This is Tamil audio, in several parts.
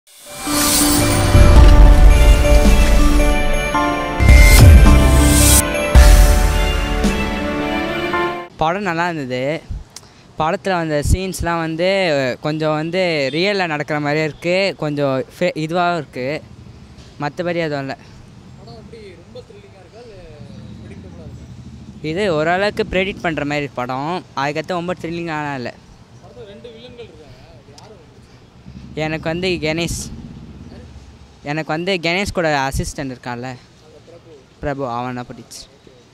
படம் நல்லா இருந்தது படத்தில் வந்த சீன்ஸ்லாம் வந்து கொஞ்சம் வந்து ரியலில் நடக்கிற மாதிரியே இருக்குது கொஞ்சம் ஃபே இதுவாகவும் இருக்குது மற்றபடி எதுவும் இல்லை இது ஓரளவுக்கு ப்ரெடிக்ட் பண்ணுற மாதிரி இருக்கு படம் அதுக்கடுத்து ரொம்ப த்ரில்லிங்கான இல்லை எனக்கு வந்து கணேஷ் எனக்கு வந்து கணேஷ் கூட அசிஸ்டன்ட் இருக்கான்ல பிரபு அவனை பிடிச்சி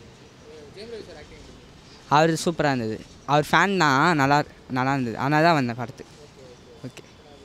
அவர் சூப்பராக இருந்தது அவர் ஃபேன் தான் நல்லா நல்லா இருந்தது அதனால தான் வந்தேன் படத்துக்கு ஓகே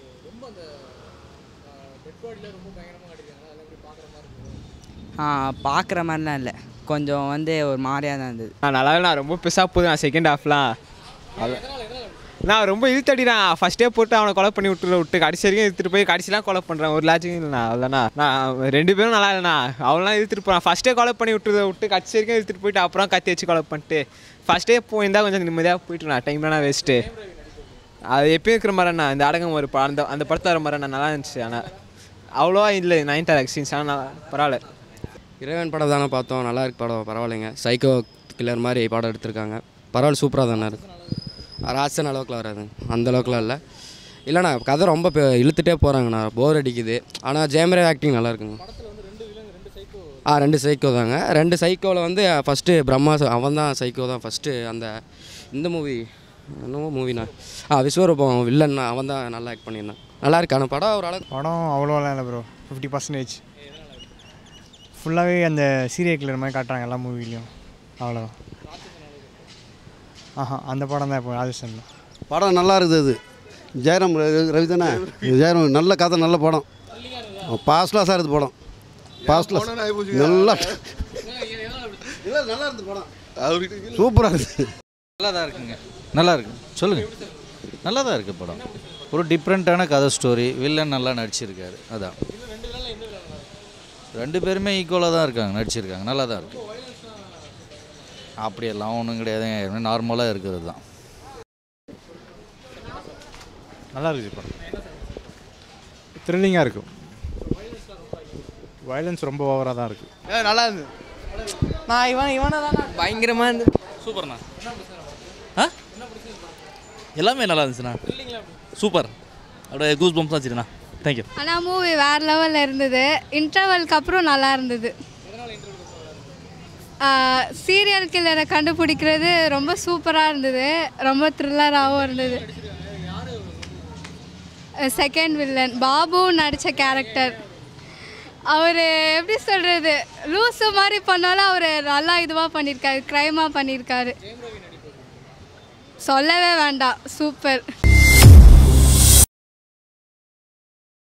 ஆ பார்க்குற மாதிரிலாம் இல்லை கொஞ்சம் வந்து ஒரு மாதிரியாக தான் இருந்தது நான் நல்லா நான் ரொம்ப பெருசாக போகுது நான் செகண்ட் ஹாஃப்லாம் அது நான் ரொம்ப இழுத்தடிதான் ஃபஸ்ட்டே போட்டு அவனை கொலை பண்ணி விட்டு விட்டு கடைசி வரைக்கும் இழுத்துட்டு போய் கடைசிலாம் கொலை பண்ணுறேன் ஒரு லாஜிக்கும் இல்லைண்ணா அவ்வளோண்ணா நான் ரெண்டு பேரும் நல்லா இல்லைண்ணா அவளாம் இழுத்துட்டு போகிறான் ஃபஸ்ட்டே கொலை பண்ணி விட்டு விட்டு கடைசி வரைக்கும் இழுத்துட்டு போயிட்டு அப்புறம் கத்தி வச்சு கொலை பண்ணிட்டு ஃபஸ்ட்டே போயிருந்தால் கொஞ்சம் நிம்மதியாக போயிட்டுண்ணா டைம்லாம் வேஸ்ட்டு அது எப்பயும் இருக்கிற மாதிரிண்ணா இந்த அடங்கம் ஒரு படம் அந்த அந்த படத்தில் வர மாதிரி நல்லா இருந்துச்சு ஆனால் அவ்வளோவா இல்லை நைன்த் ஆக்சின்ஸ் ஆனால் நல்லா பரவாயில்ல இறைவன் படம் தானே பார்த்தோம் நல்லா இருக்கு படம் பரவாயில்லைங்க சைக்கோ கில்லர் மாதிரி படம் எடுத்திருக்காங்க பரவாயில்ல சூப்பராக தானே இருக்கு ராசன் அளவுக்குலாம் வராது அந்த அளவுக்குலாம் இல்லை இல்லைண்ணா கதை ரொம்ப பெ- இழுத்துட்டே போகிறாங்கண்ணா போர் அடிக்குது ஆனால் ஜெயமரே ஆக்டிங் நல்லா இருக்குங்க ஆ ரெண்டு சைக்கோ தாங்க ரெண்டு சைக்கோவில் வந்து ஃபஸ்ட்டு பிரம்மா அவன் தான் சைக்கோ தான் ஃபஸ்ட்டு அந்த இந்த மூவி என்னமோ மூவிண்ணா ஆ விஸ்வரூபம் வில்லன்னா அவன் தான் நல்லா ஆக்ட் பண்ணியிருந்தான் நல்லா இருக்கு ஆனால் படம் ஒரு அளவுக்கு படம் அவ்வளோலாம் இல்லை ப்ரோ ஃபிஃப்டி பர்சன்டேஜ் ஃபுல்லாகவே அந்த சீரியல் கில்லர் மாதிரி காட்டுறாங்க எல்லா மூவிலையும் அவ்வளோதான் ஆஹா அந்த படம் தான் இப்போ ராஜஸ்தான் தான் படம் நல்லா இருக்குது அது ஜெயராம் ரவி ரவி தானே ஜெயராம் நல்ல கதை நல்ல படம் பாஸ்ட் கிளாஸாக இருக்குது படம் பாஸ்ட் கிளாஸ் நல்லா இல்லை நல்லா இருந்தது படம் சூப்பராக இருக்குது நல்லா தான் இருக்குங்க நல்லா இருக்கு சொல்லுங்க நல்லா தான் இருக்கு படம் ஒரு டிஃப்ரெண்ட்டான கதை ஸ்டோரி வில்லன் நல்லா நடிச்சிருக்காரு அதான் ரெண்டு பேருமே ஈக்குவலாக தான் இருக்காங்க நடிச்சிருக்காங்க நல்லா தான் இருக்கு அப்படியெல்லாம் ஒன்றும் கிடையாதுங்க நார்மலாக இருக்கிறது தான் நல்லா இருக்குது படம் த்ரில்லிங்காக இருக்கும் வயலன்ஸ் ரொம்ப ஓவராக தான் இருக்குது நல்லா இருந்தது நான் இவன் இவனை தான் பயங்கரமாக இருந்து சூப்பர்ண்ணா ஆ எல்லாமே நல்லா இருந்துச்சுண்ணா சூப்பர் அப்படியே கூஸ் பம்ப்ஸ் வச்சுருண்ணா தேங்க்யூ ஆனால் மூவி வேறு லெவலில் இருந்தது இன்டர்வலுக்கு அப்புறம் நல்லா இருந்தது சீரியல் கில்லரை கண்டுபிடிக்கிறது ரொம்ப சூப்பராக இருந்தது ரொம்ப த்ரில்லராகவும் இருந்தது செகண்ட் வில்லன் பாபு நடித்த கேரக்டர் அவர் எப்படி சொல்கிறது லூஸு மாதிரி பண்ணாலும் அவர் நல்லா இதுவாக பண்ணியிருக்காரு க்ரைமாக பண்ணியிருக்காரு சொல்லவே வேண்டாம் சூப்பர்